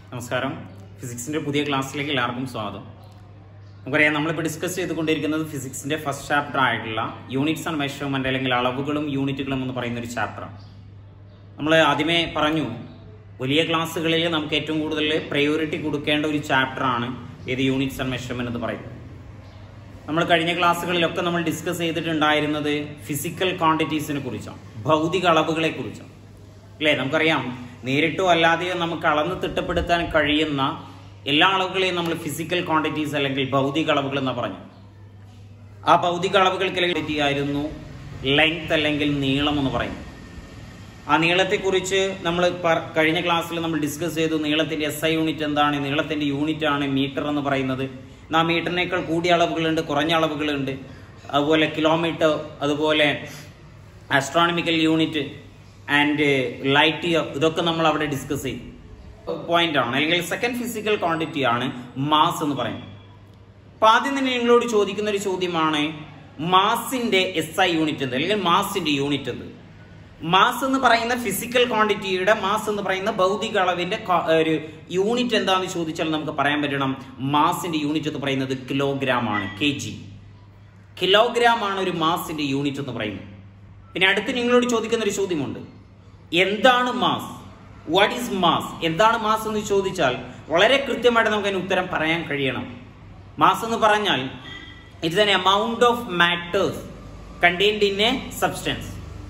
നമസ്കാരം ഫിസിക്സിന്റെ പുതിയ ക്ലാസ്സിലേക്ക് എല്ലാവർക്കും സ്വാഗതം നമുക്കറിയാം നമ്മളിപ്പോൾ ഡിസ്കസ് ചെയ്തുകൊണ്ടിരിക്കുന്നത് ഫിസിക്സിന്റെ ഫസ്റ്റ് ചാപ്റ്റർ ആയിട്ടുള്ള യൂണിറ്റ്സ് ആൻഡ് മെഷർമെന്റ് അല്ലെങ്കിൽ അളവുകളും യൂണിറ്റുകളും എന്ന് പറയുന്ന ഒരു ചാപ്റ്ററാണ് നമ്മൾ ആദ്യമേ പറഞ്ഞു വലിയ ക്ലാസ്സുകളിൽ നമുക്ക് ഏറ്റവും കൂടുതൽ പ്രയോറിറ്റി കൊടുക്കേണ്ട ഒരു ചാപ്റ്ററാണ് ഏത് യൂണിറ്റ്സ് ആൻഡ് മെഷർമെന്റ് എന്ന് പറയുന്നത് നമ്മൾ കഴിഞ്ഞ ക്ലാസ്സുകളിലൊക്കെ നമ്മൾ ഡിസ്കസ് ചെയ്തിട്ടുണ്ടായിരുന്നത് ഫിസിക്കൽ ക്വാണ്ടിറ്റീസിനെ കുറിച്ചാണ് ഭൗതിക അളവുകളെ കുറിച്ചാണ് അല്ലേ നമുക്കറിയാം നേരിട്ടോ അല്ലാതെയോ നമുക്ക് അളന്ന് തിട്ടപ്പെടുത്താൻ കഴിയുന്ന എല്ലാ അളവുകളെയും നമ്മൾ ഫിസിക്കൽ ക്വാണ്ടിറ്റീസ് അല്ലെങ്കിൽ ഭൗതിക അളവുകൾ എന്ന് പറഞ്ഞു ആ ഭൗതിക അളവുകൾക്ക് ആയിരുന്നു ലെങ്ത് അല്ലെങ്കിൽ നീളം എന്ന് പറയുന്നത് ആ നീളത്തെക്കുറിച്ച് നമ്മൾ പ- കഴിഞ്ഞ ക്ലാസ്സിൽ നമ്മൾ ഡിസ്കസ് ചെയ്തു നീളത്തിന്റെ എസ് ഐ യൂണിറ്റ് എന്താണ് നീളത്തിന്റെ യൂണിറ്റ് ആണ് മീറ്റർ എന്ന് പറയുന്നത് ആ മീറ്ററിനേക്കാൾ കൂടിയ അളവുകളുണ്ട് കുറഞ്ഞ അളവുകളുണ്ട് അതുപോലെ കിലോമീറ്റർ അതുപോലെ astronomical unit and light year ഇതൊക്കെ നമ്മൾ അവിടെ ഡിസ്കസ് ചെയ്തു പോയിന്റ് ആണ് അല്ലെങ്കിൽ സെക്കൻഡ് ഫിസിക്കൽ ക്വാണ്ടിറ്റി ആണ് മാസ് എന്ന് പറയുന്നത് അപ്പൊ ആദ്യം തന്നെ നിങ്ങളോട് ചോദിക്കുന്ന ഒരു ചോദ്യമാണ് മാസിന്റെ എസ് ഐ യൂണിറ്റ് എന്ത് അല്ലെങ്കിൽ മാസിന്റെ യൂണിറ്റ് എന്ത് മാസ് എന്ന് പറയുന്ന ഫിസിക്കൽ ക്വാണ്ടിറ്റിയുടെ മാസ് എന്ന് പറയുന്ന ഭൗതിക അളവിന്റെ ക- ഒരു യൂണിറ്റ് എന്താന്ന് ചോദിച്ചാൽ നമുക്ക് പറയാൻ പറ്റണം മാസിന്റെ യൂണിറ്റ് എന്ന് പറയുന്നത് കിലോഗ്രാം ആണ് കെ ജി കിലോഗ്രാം ആണ് ഒരു മാസിന്റെ യൂണിറ്റ് എന്ന് പറയുന്നത് പിന്നെ അടുത്ത് നിങ്ങളോട് ചോദിക്കുന്ന ഒരു ചോദ്യമുണ്ട് എന്താണ് മാസ് വാട്ട് ഈസ് മാസ് എന്താണ് മാസ് എന്ന് ചോദിച്ചാൽ വളരെ കൃത്യമായിട്ട് നമുക്ക് അതിന് ഉത്തരം പറയാൻ കഴിയണം മാസ് എന്ന് പറഞ്ഞാൽ it's an amount of matters contained in a substance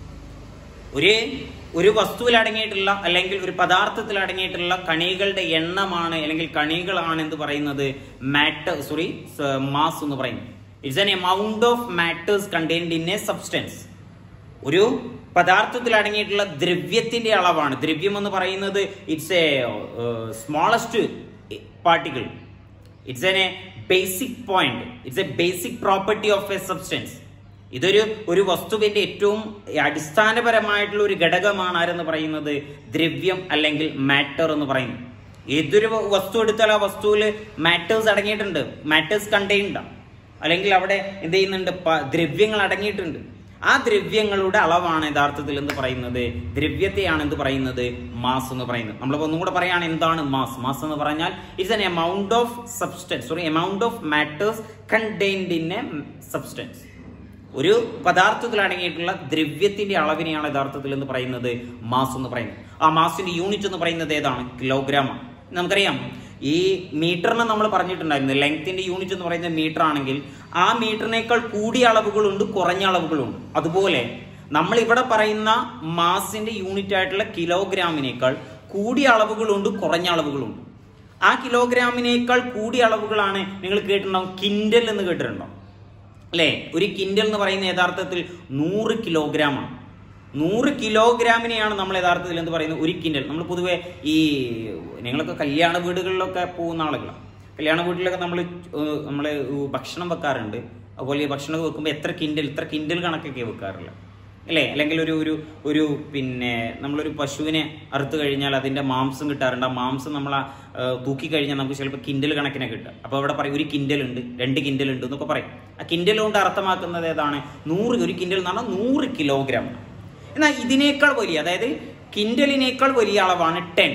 ഒരു ഒരു വസ്തുവിൽ അടങ്ങിയിട്ടുള്ള അല്ലെങ്കിൽ ഒരു പദാർത്ഥത്തിൽ അടങ്ങിയിട്ടുള്ള കണികളുടെ എണ്ണമാണ് അല്ലെങ്കിൽ കണികളാണ് എന്ന് പറയുന്നത് മാറ്റർ സോറി മാസ് എന്ന് പറയുന്നത് it's an amount of matters contained in a substance ഒരു പദാർത്ഥത്തിൽ അടങ്ങിയിട്ടുള്ള ദ്രവ്യത്തിന്റെ അളവാണ് ദ്രവ്യം എന്ന് പറയുന്നത് it's a smallest particle it's an a basic point it's a basic property of a substance ഇതൊരു ഒരു വസ്തുവിന്റെ ഏറ്റവും അടിസ്ഥാനപരമായിട്ടുള്ള ഒരു ഘടകമാണ് ആരെന്ന് പറയുന്നത് ദ്രവ്യം അല്ലെങ്കിൽ മാറ്റർ എന്ന് പറയുന്നത് ഏതൊരു വസ്തു എടുത്താൽ ആ വസ്തുവിൽ മാറ്റേഴ്സ് അടങ്ങിയിട്ടുണ്ട് മാറ്റേഴ്സ് കണ്ടെയ്ൻഡ് അല്ലെങ്കിൽ അവിടെ എന്ത് ചെയ്യുന്നുണ്ട് പ- ദ്രവ്യങ്ങൾ അടങ്ങിയിട്ടുണ്ട് ആ ദ്രവ്യങ്ങളുടെ അളവാണ് യഥാർത്ഥത്തിൽ എന്ന് പറയുന്നത് ദ്രവ്യത്തെയാണ് എന്ത് പറയുന്നത് മാസ് എന്ന് പറയുന്നത് നമ്മൾ ഒന്നും കൂടെ പറയാണ് എന്താണ് മാസ് മാസ് എന്ന് പറഞ്ഞാൽ it's an amount of substance sorry amount of matters contained in a substance ഒരു പദാർത്ഥത്തിൽ അടങ്ങിയിട്ടുള്ള ദ്രവ്യത്തിന്റെ അളവിനെയാണ് യഥാർത്ഥത്തിൽ എന്ന് പറയുന്നത് മാസ് എന്ന് പറയുന്നത് ആ മാസിന്റെ യൂണിറ്റ് എന്ന് പറയുന്നത് ഏതാണ് കിലോഗ്രാം ആണ് നമുക്കറിയാം ഈ മീറ്ററിന് നമ്മൾ പറഞ്ഞിട്ടുണ്ടായിരുന്നു ലെങ്ത്തിന്റെ യൂണിറ്റ് എന്ന് പറയുന്നത് മീറ്റർ ആണെങ്കിൽ ആ മീറ്ററിനേക്കാൾ കൂടിയ അളവുകളുണ്ട് കുറഞ്ഞ അളവുകളുണ്ട് അതുപോലെ നമ്മൾ ഇവിടെ പറയുന്ന മാസിന്റെ യൂണിറ്റ് ആയിട്ടുള്ള കിലോഗ്രാമിനേക്കാൾ കൂടിയ അളവുകളുണ്ട് കുറഞ്ഞ അളവുകളുണ്ട് ആ കിലോഗ്രാമിനേക്കാൾ കൂടിയ അളവുകളാണ് നിങ്ങൾ കേട്ടിട്ടുണ്ടാവും കിൻഡൽ എന്ന് കേട്ടിട്ടുണ്ടോ അല്ലേ ഒരു കിൻഡൽ എന്ന് പറയുന്ന യഥാർത്ഥത്തിൽ നൂറ് കിലോഗ്രാം ആണ് നൂറ് കിലോഗ്രാമിനെയാണ് നമ്മൾ യഥാർത്ഥത്തിൽ എന്ത് പറയുന്നത് ഒരു കിൻഡൽ നമ്മൾ പൊതുവെ ഈ നിങ്ങളൊക്കെ കല്യാണ വീടുകളിലൊക്കെ പോകുന്ന ആളുകളാണ് കല്യാണ വീട്ടിലൊക്കെ നമ്മൾ നമ്മൾ ഭക്ഷണം വെക്കാറുണ്ട് അതുപോലെ ഈ ഭക്ഷണം വെക്കുമ്പോൾ എത്ര കിൻഡൽ ഇത്ര കിൻഡൽ കണക്കൊക്കെ വെക്കാറുള്ളത് അല്ലേ അല്ലെങ്കിൽ ഒരു ഒരു ഒരു പിന്നെ നമ്മളൊരു പശുവിനെ അറുത്ത് കഴിഞ്ഞാൽ അതിന്റെ മാംസം കിട്ടാറുണ്ട് ആ മാംസം നമ്മൾ തൂക്കി കഴിഞ്ഞാൽ നമുക്ക് ചിലപ്പോൾ കിൻഡൽ കണക്കിനെ കിട്ടുക അപ്പോൾ അവിടെ പറയും ഒരു കിൻഡൽ ഉണ്ട് രണ്ട് കിൻഡൽ ഉണ്ട് എന്നൊക്കെ പറയും ആ കിൻഡൽ കൊണ്ട് അർത്ഥമാക്കുന്നത് ഏതാണ് നൂറ് ഒരു കിൻഡൽ എന്ന് പറഞ്ഞാൽ നൂറ് കിലോഗ്രാം എന്നാൽ ഇതിനേക്കാൾ വലിയ അതായത് കിൻഡലിനേക്കാൾ വലിയ അളവാണ് ടെൻ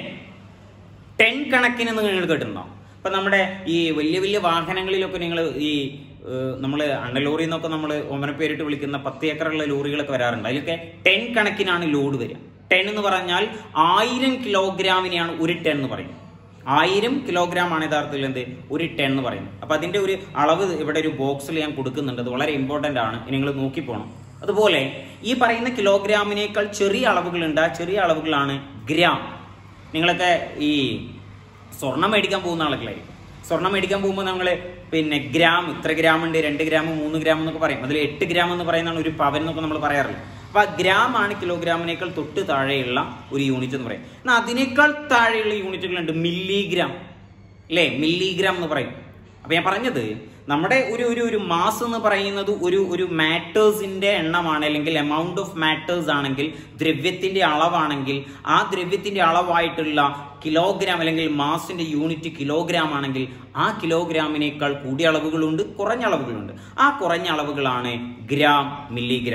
ടെൻ കണക്കിന് നിങ്ങൾ കേട്ടിട്ടുണ്ടാവും ഇപ്പൊ നമ്മുടെ ഈ വലിയ വലിയ വാഹനങ്ങളിലൊക്കെ നിങ്ങൾ ഈ നമ്മൾ അണ്ടലോറി എന്നൊക്കെ നമ്മൾ ഒമന പേരിട്ട് വിളിക്കുന്ന പത്ത് ഏക്കറുള്ള ലോറികളൊക്കെ വരാറുണ്ട് അതിലൊക്കെ ടെൻ കണക്കിനാണ് ലോഡ് വരിക ടെൻ എന്ന് പറഞ്ഞാൽ ആയിരം കിലോഗ്രാമിനെയാണ് ഒരു ടെൻ എന്ന് പറയുന്നത് ആയിരം കിലോഗ്രാം ആണ് യഥാർത്ഥത്തിൽ എന്ത് ഒരു ടെൻ എന്ന് പറയുന്നത് അപ്പൊ അതിന്റെ ഒരു അളവ് ഇവിടെ ഒരു ബോക്സിൽ ഞാൻ കൊടുക്കുന്നുണ്ട് അത് വളരെ ഇമ്പോർട്ടന്റ് ആണ് നിങ്ങൾ നോക്കി പോകണം അതുപോലെ ഈ പറയുന്ന കിലോഗ്രാമിനേക്കാൾ ചെറിയ അളവുകളുണ്ട് ആ ചെറിയ അളവുകളാണ് ഗ്രാം നിങ്ങളൊക്കെ ഈ സ്വർണം മേടിക്കാൻ പോകുന്ന ആളുകളായിരിക്കും സ്വർണം മേടിക്കാൻ പോകുമ്പോൾ നമ്മൾ പിന്നെ ഗ്രാം ഇത്ര ഗ്രാം ഉണ്ട് രണ്ട് ഗ്രാം മൂന്ന് ഗ്രാം എന്നൊക്കെ പറയും അതിൽ എട്ട് ഗ്രാം എന്ന് പറയുന്നതാണ് ഒരു പവൻ എന്നൊക്കെ നമ്മൾ പറയാറില്ല അപ്പൊ ആ ഗ്രാം ആണ് കിലോഗ്രാമിനേക്കാൾ തൊട്ട് താഴെയുള്ള ഒരു യൂണിറ്റ് എന്ന് പറയും എന്നാൽ അതിനേക്കാൾ താഴെയുള്ള യൂണിറ്റുകളുണ്ട് മില്ലിഗ്രാം അല്ലേ മില്ലിഗ്രാം എന്ന് പറയും അപ്പൊ ഞാൻ പറഞ്ഞത് നമ്മുടെ ഒരു ഒരു ഒരു മാസ് എന്ന് പറയുന്നത് ഒരു ഒരു മാറ്റേഴ്സിന്റെ എണ്ണമാണ് അല്ലെങ്കിൽ എമൗണ്ട് ഓഫ് മാറ്റേഴ്സ് ആണെങ്കിൽ ദ്രവ്യത്തിന്റെ അളവാണെങ്കിൽ ആ ദ്രവ്യത്തിന്റെ അളവായിട്ടുള്ള കിലോഗ്രാം അല്ലെങ്കിൽ മാസിന്റെ യൂണിറ്റ് കിലോഗ്രാം ആണെങ്കിൽ ആ കിലോഗ്രാമിനേക്കാൾ കൂടിയ അളവുകളുണ്ട് കുറഞ്ഞ അളവുകളുണ്ട് ആ കുറഞ്ഞ അളവുകളാണ് ഗ്രാം മില്ലിഗ്രാം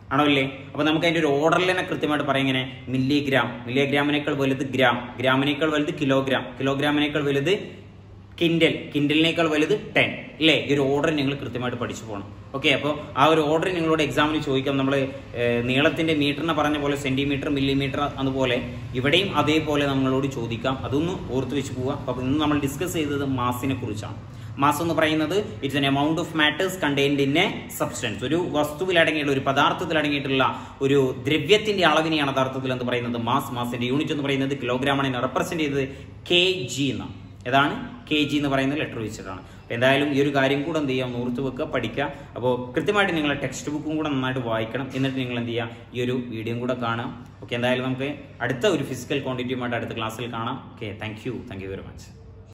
ആണോ അല്ലേ അപ്പൊ നമുക്ക് അതിന്റെ ഒരു ഓർഡറിൽ തന്നെ കൃത്യമായിട്ട് പറയാം ഇങ്ങനെ മില്ലിഗ്രാം മില്ലിഗ്രാമിനേക്കാൾ വലുത് ഗ്രാം ഗ്രാമിനേക്കാൾ വലുത് കിലോഗ്രാം കിലോഗ്രാമിനേക്കാൾ വലുത് കിൻഡൽ കിൻഡലിനേക്കാൾ വലുത് ടെൻ ഇല്ലേ ഈ ഒരു ഓർഡർ നിങ്ങൾ കൃത്യമായിട്ട് പഠിച്ചു പോകണം ഓക്കെ അപ്പോൾ ആ ഒരു ഓർഡർ നിങ്ങളോട് എക്സാമിന് ചോദിക്കാം നമ്മൾ നീളത്തിന്റെ മീറ്ററിനെ പറഞ്ഞ പോലെ സെന്റിമീറ്റർ മില്ലിമീറ്റർ അതുപോലെ ഇവിടെയും അതേപോലെ നമ്മളോട് ചോദിക്കാം അതൊന്ന് ഓർത്ത് വെച്ച് പോവാം അപ്പോൾ ഇന്ന് നമ്മൾ ഡിസ്കസ് ചെയ്തത് മാസിനെ കുറിച്ചാണ് മാസ് എന്ന് പറയുന്നത് it's an amount of matters contained in a substance ഒരു വസ്തുവിൽ അടങ്ങിയിട്ടുള്ള ഒരു പദാർത്ഥത്തിൽ അടങ്ങിയിട്ടുള്ള ഒരു ദ്രവ്യത്തിന്റെ അളവിനെയാണ് യഥാർത്ഥത്തിൽ എന്ന് പറയുന്നത് മാസ് മാസിന്റെ യൂണിറ്റ് എന്ന് പറയുന്നത് കിലോഗ്രാമാണ് റെപ്രസെന്റ് ചെയ്തത് കെ ജി എന്നാണ് ഏതാണ് കെ ജി എന്ന് പറയുന്ന ലെറ്റർ വെച്ചിട്ടാണ് അപ്പോൾ എന്തായാലും ഈ ഒരു കാര്യം കൂടെ എന്ത് ചെയ്യാം ഓർത്ത് വെക്കുക പഠിക്കുക അപ്പോൾ കൃത്യമായിട്ട് നിങ്ങൾ ടെക്സ്റ്റ് ബുക്കും കൂടെ നന്നായിട്ട് വായിക്കണം എന്നിട്ട് നിങ്ങൾ എന്ത് ചെയ്യുക ഈ ഒരു വീഡിയോയും കൂടെ കാണാം ഓക്കെ എന്തായാലും നമുക്ക് അടുത്ത ഒരു ഫിസിക്കൽ ക്വാണ്ടിറ്റിയുമായിട്ട് അടുത്ത ക്ലാസ്സിൽ കാണാം okay thank you thank you very much